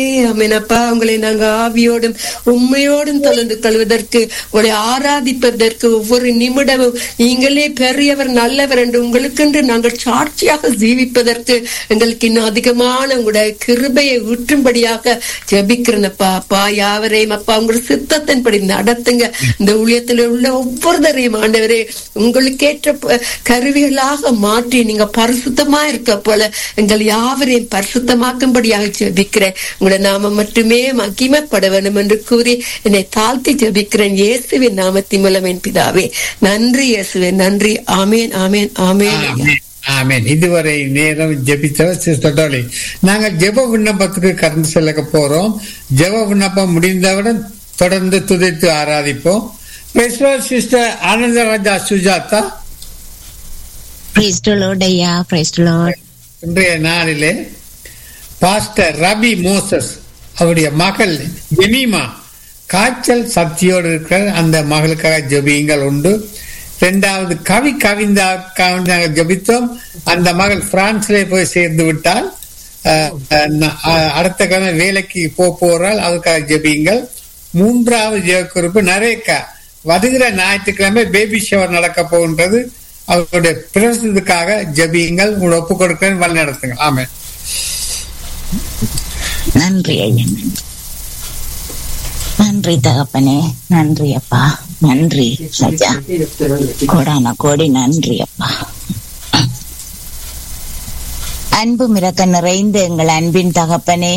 அமீனப்பா உங்களை நாங்க ஆவியோடும் உண்மையோடும் தொலைந்து கொள்வதற்கு உங்களை ஆராதிப்பதற்கு ஒவ்வொரு நிமிடமும் நீங்களே பெரியவர் நல்லவர் என்று உங்களுக்கென்று நாங்கள் சாட்சியாக ஜீவிப்பதற்கு எங்களுக்கு இன்னும் அதிகமான உங்களுடைய கிருபையை ஊற்றும்படியாக ஜெபிக்கிறேனப்பா அப்பா யாவரையும் அப்பா உங்களுடைய சித்தத்தின்படி நடத்துங்க இந்த ஊழியத்தில் உள்ள ஒவ்வொருத்தரையும் ஆண்டவரே உங்களுக்கேற்ற ப- கருவிகளாக மாற்றி நீங்க பரிசுத்தமா இருக்க போல எங்கள் யாவரையும் பரிசுத்தமாக்கும்படியாக ஜெபிக்கிறேன் உங்களோட நாம மட்டுமே மகிமைப்பட வேண்டும் என்று கூறி என்னை தாழ்த்தி ஜெபிக்கிறேன் இயேசுவின் நாமத்தின் மூலம் என் பிதாவே நன்றி இயேசுவே நன்றி ஆமேன் ஆமேன் ஆமேன் ஐயா. ஆமென். ஆமென் இதுவரை நேரம் ஜெபித்தவர் சிஸ்டர் டோலி நாங்கள் ஜெப விண்ணப்பத்துக்கு கடந்து செல்ல போறோம் ஜெப விண்ணப்பம் முடிந்தவுடன் தொடர்ந்து துதித்து ஆராதிப்போம் sister Anandaraja Sujatha praise lord ஐயா பிரைஸ் லார்ட் இன்றைய நாளிலே பாஸ்டர் ரபி மோசஸ் அவருடைய மகள் ஜெமீமா காய்ச்சல் சக்தியோடு இருக்கிற அந்த மகளுக்காக ஜெபியுங்கள் உண்டு இரண்டாவது கவி கவிந்தாக்காக நாங்கள் ஜெபித்தோம் அந்த மகள் பிரான்ஸ்ல போய் சேர்ந்து விட்டால் அஹ், அஹ், ந- அஹ், அடுத்த கிழமை வேலைக்கு போக போறால் அதுக்காக ஜெபியுங்கள் மூன்றாவது ஜெயக்குறிப்பு நரேக்கா வருகிற ஞாயிற்றுக்கிழமை பேபி ஷவர் நடக்க போகின்றது அவருடைய பிரசனத்துக்காக ஜெபியுங்கள் உங்களை ஒப்புக் கொடுக்கிறேன் வழி நடத்துங்க ஆமென் நன்றி ஐயா நன்றி நன்றி தகப்பனே நன்றி அப்பா நன்றி ராஜா கோடான கோடி நன்றி அப்பா அன்பு மிரக்க நிறைந்த எங்கள் அன்பின் தகப்பனே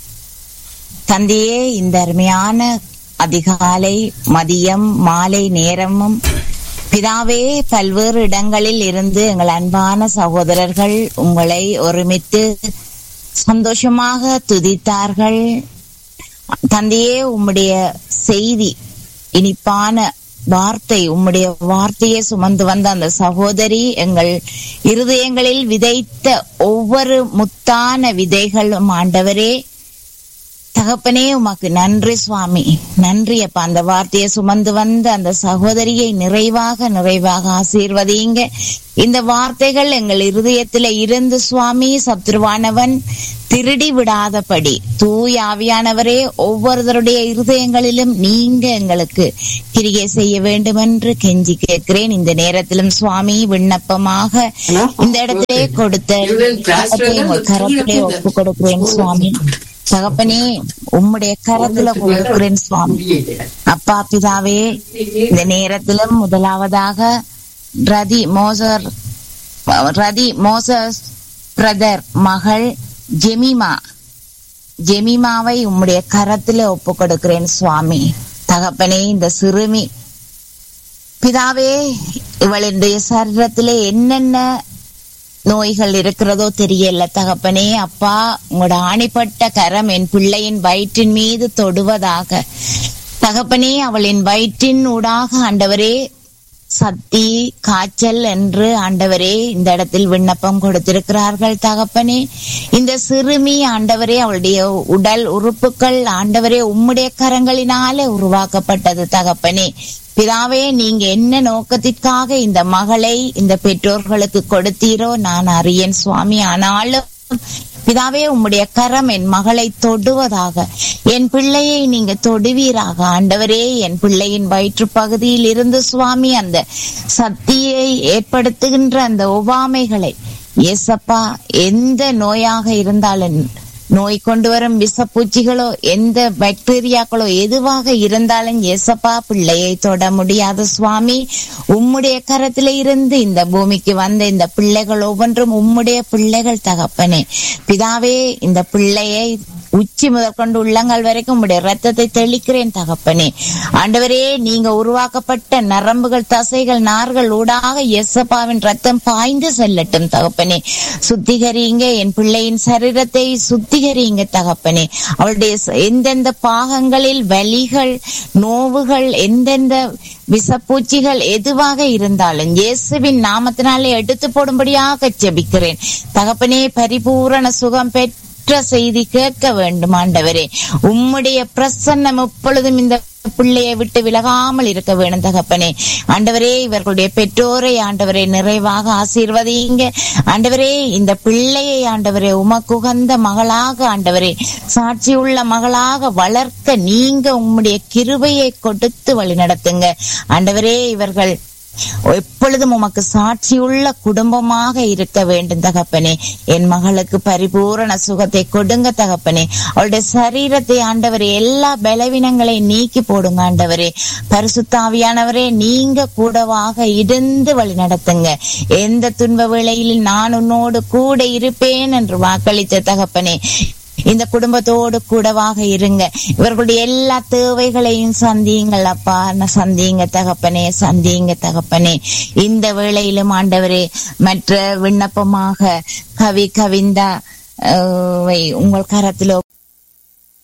தந்தையே இந்த அருமையான அதிகாலை மதியம் மாலை நேரமும் பிதாவே பல்வேறு இடங்களில் இருந்து எங்கள் அன்பான சகோதரர்கள் உங்களை ஒருமித்து சந்தோஷமாக துதித்தார்கள் தந்தையே உம்முடைய செய்தி இனிப்பான வார்த்தை உம்முடைய வார்த்தையை சுமந்து வந்த அந்த சகோதரி எங்கள் இருதயங்களில் விதைத்த ஒவ்வொரு முத்தான விதைகளும் ஆண்டவரே தகப்பனே உமக்கு நன்றி சுவாமி நன்றி அப்பா அந்த வார்த்தையை சுமந்து வந்த அந்த சகோதரியை நிறைவாக நிறைவாக ஆசீர்வதிங்க இந்த வார்த்தைகள் எங்கள் இருதயத்தில இருந்து சுவாமி சத்ருவானவன் திருடி விடாதபடி தூய் ஆவியானவரே ஒவ்வொருத்தருடைய இருதயங்களிலும் நீங்க எங்களுக்கு கிரியை செய்ய வேண்டும் என்று கெஞ்சி கேட்கிறேன் இந்த நேரத்திலும் சுவாமி விண்ணப்பமாக இந்த இடத்திலே கொடுத்த உங்கள் கரத்திலே ஒப்பு கொடுக்கிறேன் சுவாமி தகப்பனே உம்முடைய கரத்துல கொடுக்கிறேன் சுவாமி அப்பா பிதாவே இந்த நேரத்திலும் முதலாவதாக ரதி மோசர் ரதி மோசஸ் பிரதர் மகள் ஜெமிமா ஜெமிமாவை உம்முடைய கரத்துல ஒப்பு கொடுக்கிறேன் சுவாமி தகப்பனே இந்த சிறுமி பிதாவே இவளுடைய சரீரத்திலே என்னென்ன நோய்கள் இருக்கிறதோ தெரியல தகப்பனே அப்பா உங்களோட ஆணிப்பட்ட கரம் என் பிள்ளையின் வயிற்றின் மீது தொடுவதாக தகப்பனே அவளின் வயிற்றின் ஊடாக ஆண்டவரே சத்தி காய்ச்சல் என்று ஆண்டவரே இந்த இடத்தில் விண்ணப்பம் கொடுத்திருக்கிறார்கள் தகப்பனே இந்த சிறுமி ஆண்டவரே அவளுடைய உடல் உறுப்புகள் ஆண்டவரே உம்முடைய கரங்களினாலே உருவாக்கப்பட்டது தகப்பனே பிதாவே நீங்க என்ன நோக்கத்திற்காக இந்த மகளை இந்த பெற்றோர்களுக்கு கொடுத்தீரோ நான் அறியேன் சுவாமி ஆனாலும் பிதாவே உம்முடைய கரம் என் மகளை தொடுவதாக என் பிள்ளையை நீங்க தொடுவீராக ஆண்டவரே என் பிள்ளையின் வயிற்று பகுதியில் இருந்து சுவாமி அந்த சக்தியை ஏற்படுத்துகின்ற அந்த ஒவ்வாமைகளை ஏசப்பா எந்த நோயாக இருந்தாலும் நோய் கொண்டு வரும் விஷப்பூச்சிகளோ எந்த பாக்டீரியாக்களோ எதுவாக இருந்தாலும் ஏசப்பா பிள்ளையை தொட முடியாத சுவாமி உம்முடைய கரத்தில இருந்து இந்த பூமிக்கு வந்த இந்த பிள்ளைகள் ஒவ்வொன்றும் உம்முடைய பிள்ளைகள் தகப்பனே பிதாவே இந்த பிள்ளையை உச்சி முதற்கொண்டு உள்ளங்கள் வரைக்கும் உம்முடைய ரத்தத்தை தெளிக்கிறேன் தகப்பனே ஆண்டவரே நீங்க உருவாக்கப்பட்ட நரம்புகள் தசைகள் நார்கள் ஊடாக எசப்பாவின் ரத்தம் பாய்ந்து செல்லட்டும் தகப்பனே சுத்திகரிங்க என் பிள்ளையின் சரீரத்தை சுத்திகரிங்க தகப்பனே அவளுடைய ச- எந்தெந்த பாகங்களில் வலிகள் நோவுகள் எந்தெந்த விஷப்பூச்சிகள் எதுவாக இருந்தாலும் இயேசுவின் நாமத்தினாலே எடுத்து போடும்படியாக ஜெபிக்கிறேன் தகப்பனே பரிபூரண சுகம் பெற்று மற்ற செய்தி கேட்க வேண்டும் ஆண்டவரே உம்முடைய பிரசன்னம் எப்பொழுதும் இந்த பிள்ளையை விட்டு விலகாமல் இருக்க வேணும் தகப்பனே ஆண்டவரே இவர்களுடைய பெற்றோரை ஆண்டவரே நிறைவாக ஆசீர்வதிங்க ஆண்டவரே இந்த பிள்ளையை ஆண்டவரே உமக்குகந்த மகளாக ஆண்டவரே சாட்சியுள்ள மகளாக வளர்க்க நீங்க உம்முடைய கிருபையை கொடுத்து வழி நடத்துங்க ஆண்டவரே இவர்கள் எப்பொழுதும் உமக்கு சாட்சியுள்ள குடும்பமாக இருக்க வேண்டும் தகப்பனே என் மகளுக்கு பரிபூரண சுகத்தை கொடுங்க தகப்பனே அவளுடைய சரீரத்தை ஆண்டவரே எல்லா பலவீனங்களை நீக்கி போடுங்க ஆண்டவரே பரிசுத்தாவியானவரே நீங்க கூடவாக இருந்து வழி நடத்துங்க எந்த துன்ப வேளையில் நான் உன்னோடு கூட இருப்பேன் என்று வாக்களித்த தகப்பனே இந்த குடும்பத்தோடு கூடவாக இருங்க இவர்களுடைய எல்லா தேவைகளையும் சந்தியுங்கள் அப்பா சந்தியுங்க தகப்பனே சந்தியுங்க தகப்பனே இந்த வேளையிலும் ஆண்டவரே மற்ற விண்ணப்பமாக கவி கவிந்தா அஹ், வை உங்கள் கரத்தில்